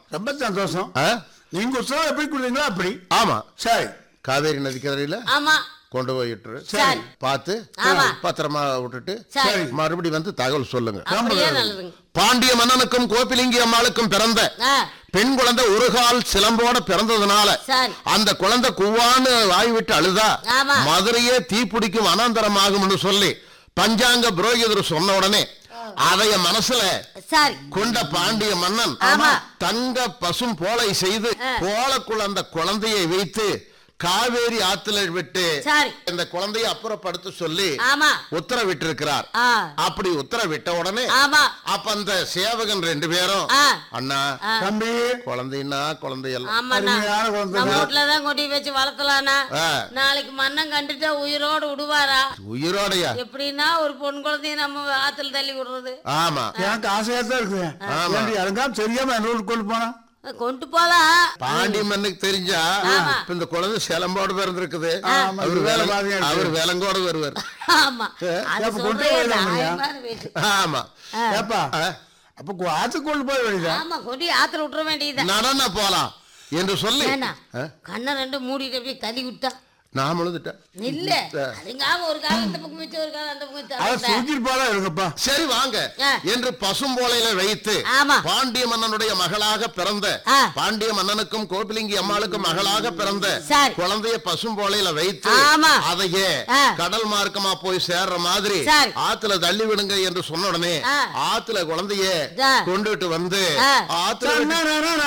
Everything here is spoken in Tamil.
ரொம்ப சந்தோஷம் ஆ? நீங்க உற்சவம் எப்படி கொடுத்தீங்களோ அப்படி ஆமா சரி காவேரி நதிக்கரையில ஆமா கொண்டு போய் விட்டுரு சரி பார்த்து ஆமா. பத்திரமா விட்டுட்டு சரி மறுபடி வந்து தகவல் சொல்லுங்க அப்படியே நல்லதுங்க பாண்டிய மன்னனுக்கும் கோபிலிங்கி அம்மாளுக்கும் பிறந்த ஆ பெண் குழந்தை ஒரு கால் சிலம்போட பிறந்ததுனால சரி அந்த குழந்தை குவான்னு வாய் விட்டு அழுதா ஆமா. மதுரையே தீப்பிடிக்கும் அனந்தரமாகும்னு சொல்லி பஞ்சாங்க புரோகிதர் சொன்ன உடனே அதைய மனசுல சரி கொண்ட பாண்டிய மன்னன் ஆமா. தங்க பசும் போலை செய்து போலக்குள்ள அந்த குழந்தையை வைத்து காவேரி ஆத்துல விட்டு சரி இந்த குழந்தையை அப்புறப்படுத்த சொல்லி ஆமா உத்தரவிட்டிருக்கிறார் ஆ அப்படி உத்தரவிட்ட உடனே ஆமா அப்ப அந்த சேவகன் ரெண்டு பேரும் ஆ அண்ணா தம்பி குழந்தைன்னா குழந்தையெல்லாம் ஆமாண்ணா அருமையான குழந்தை நம்ம வீட்டுல தான் கொண்டு வச்சு வளர்த்தலாண்ணா ஆ, நாளைக்கு மன்னன் கண்டுட்டா உயிரோடு விடுவாரா உயிரோடையா எப்படின்னா ஒரு பொன் குழந்தைய நம்ம ஆத்துல தள்ளி விடுறது ஆமா எனக்கு ஆசையா தான் இருக்குது ஆமா. ஏன்டி, இறங்காம தெரியாம என்ன கொண்டு போனா கொண்டு போலாம் பாண்டி மண்ணுக்கு தெரிஞ்சா ஆமா. இப்ப இந்த குழந்தை சிலம்போடு பிறந்திருக்குது ஆமா, அவர் வேலை வேலை பாதியா இருக்கு. அவர் வேலங்கோடு வருவார் ஆமா அது அப்ப கொண்டு சொல்றேன் போயிடலாமையா? நியாயமான பேச்சு. ஆமா ஏப்பா ஆ, அப்ப கு- ஆத்துக்கு கொண்டு போய் வேண்டியதா ஆமா கொண்டு ஆத்துல விட்டுற வேண்டியதுதான் நடன போலாம் என்று சொல்லி ஏன்னா ஆ, கண்ணை ரெண்டு மூடிட்டு அப்படியே தள்ளி விட்டா நான் முழுதுட்டேன் இல்ல அதுங்காம ஒரு காலம் இந்த பக்கம் வச்சு ஒரு காலம் அந்த பக்கம் வச்சு அதை அதான். சுருக்கிட்டு போதா இருங்கப்பா சரி வாங்க ஆ. என்று பசும்போலையில வைத்து ஆமா. பாண்டிய மன்னனுடைய மகளாக பிறந்த ஆ. பாண்டிய மன்னனுக்கும் கோபிலிங்கி அம்மாளுக்கும் மகளாக பிறந்த சரி. குழந்தைய பசும்போலையில வைத்து ஆமா. அதையே ஆ. கடல் மார்க்கமா போய் சேர்ற மாதிரி சரி. ஆத்துல தள்ளி விடுங்க என்று சொன்ன உடனே ஆ. ஆத்துல குழந்தைய ஆ. கொண்டுட்டு வந்து ஆ. ஆத்துல விட்டு- நான், நான், நான்,